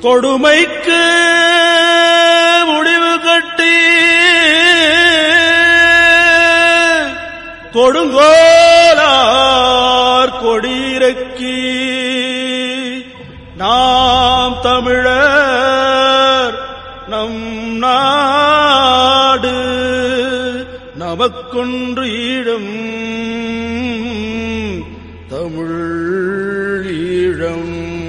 கொடுமைக்கு முடிவு கட்டி கொடுங்கோலார் கொடியிறக்கி நாம் தமிழர் நம் நாடு நமக்கொன்று ஈழம் தமிழ் ஈழம்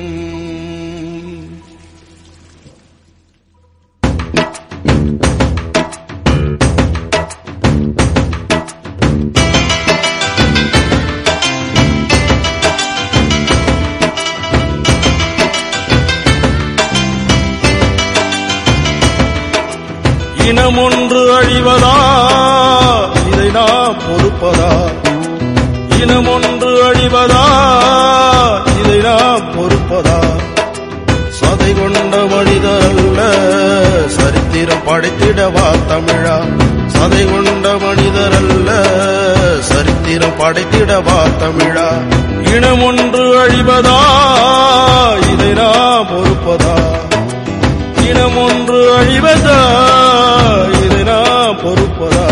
இனம் ஒன்று அழிவதா இதை நாம் பொறுப்பதா இனம் ஒன்று அழிவதா இதை நாம் பொறுப்பதா சதை கொண்ட மனிதர் அல்ல சரித்திரம் படைத்திடவா தமிழா சதை கொண்ட மனிதர் அல்ல சரித்திரம் படைத்திடவா தமிழா இனம் ஒன்று அழிவதா இதை நாம் பொறுப்பதா இனம் ஒன்று அழிவதா இதை நாம் பொறுப்பதா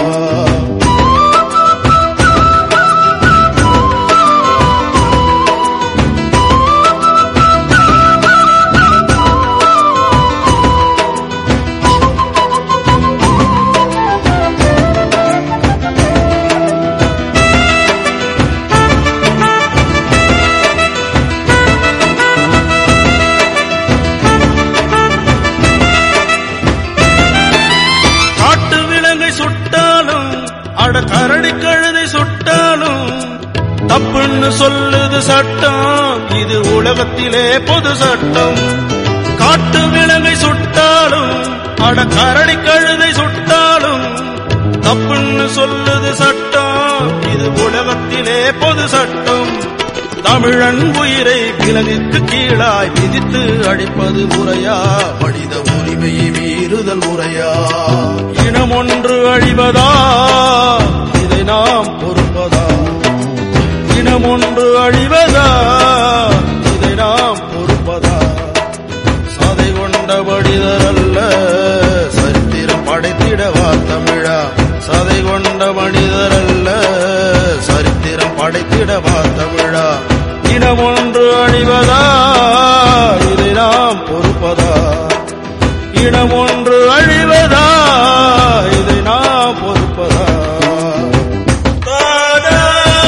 காட்டு விலங்கை சுட்டாலும் அட கரடி கழுதை சுட்டாலும் தப்புன்னு சொல்லுது சட்டம் இது உலகத்திலே பொது சட்டம் காட்டு விலங்கை சுட்டாலும் அட கரடி கழுதை சுட்டாலும் தப்புன்னு சொல்லுது சட்டம் இது உலகத்திலே பொது சட்டம் தமிழன் உயிரை விலங்குக்கு கீழாய் விதித்து அழிப்பது முறையா மனித உரிமையை மீறுதல் முறையா இனம் ஒன்று அழிவதா இதை நாம் பொறுப்பதா இனம் ஒன்று அழிவதா இதை நாம் பொறுப்பதா சதை கொண்ட மனிதர் அல்ல சரித்திரம் படைத்திடவா தமிழா சதை கொண்ட மனிதர் அல்ல சரித்திரம் படைத்திடவா தமிழா இனம் ஒன்று அழிவதா இதை நாம் பொறுப்பதா இனம் ஒன்று அழிவதா இதை நாம் பொறுப்பதா தானா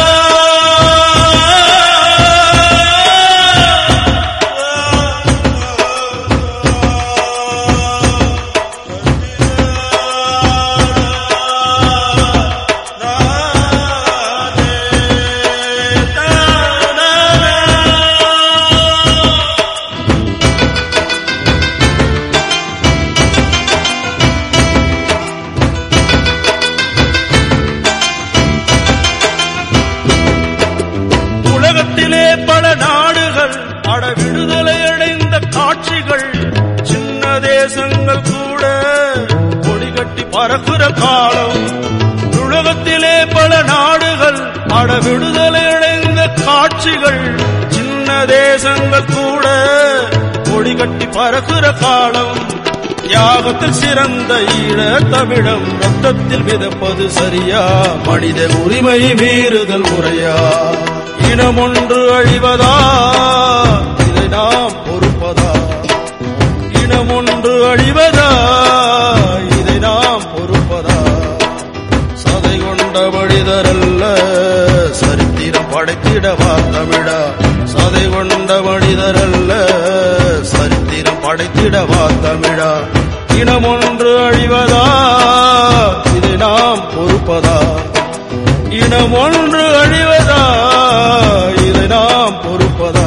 உலகத்திலே பல நாடுகள் அட விடுதலை அடைந்த காட்சிகள் சின்ன தேசங்கள் கூட கொடி கட்டி பறக்குற காலம் உலகத்திலே பல நாடுகள் அட விடுதலை அடைந்த காட்சிகள் சின்ன தேசங்கள் கூட கொடி கட்டி பறக்குற காலம் தியாகத்தில் சிறந்த ஈழ தமிழம் ரத்தத்தில் மிதப்பது சரியா மனித உரிமை மீறுதல் முறையா இனம் ஒன்று அழிவதா இதை நாம் பொறுப்பதா இனம் ஒன்று அழிவதா இதை நாம் பொறுப்பதா சதை கொண்ட மனிதர் அல்ல சரித்திரம் படைத்திடவா தமிழா சதை கொண்ட மனிதர் அல்ல சரித்திரம் படைத்திடவா தமிழா இனம் ஒன்று அழிவதா இதை நாம் பொறுப்பதா இனம் ஒன்று அழிவதா இதை நாம் பொறுப்பதா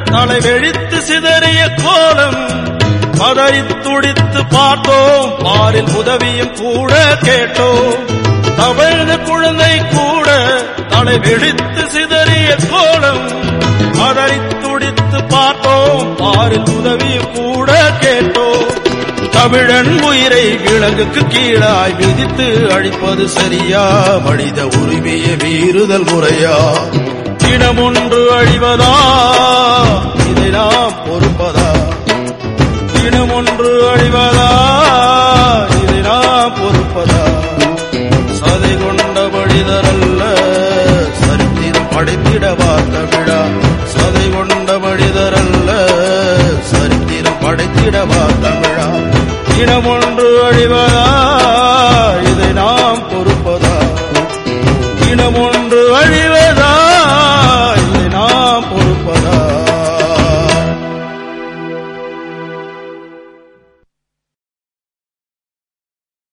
தலை வெழித்து சிதறிய கோலம் பதறித் துடித்து பார்த்தோம் பாரில் உதவியும் கூட கேட்டோம் தவழ்ந்த குழந்தை கூட தலை வெடித்து சிதறிய கோலம் பதறித் துடித்து பார்த்தோம் பாரில் உதவியும் கூட கேட்டோம் தமிழன் உயிரை விலங்குக்கு கீழாய் விதித்து அழிப்பது சரியா மனித உரிமையை மீறுதல் முறையா இனமொன்று அழிவதா இதை நாம் பொறுப்பதா இனமொன்று அழிவதா இதை நாம் பொறுப்பதா சதை கொண்ட மனிதரல்ல சரித்திரம் படைத்திட வார்த்த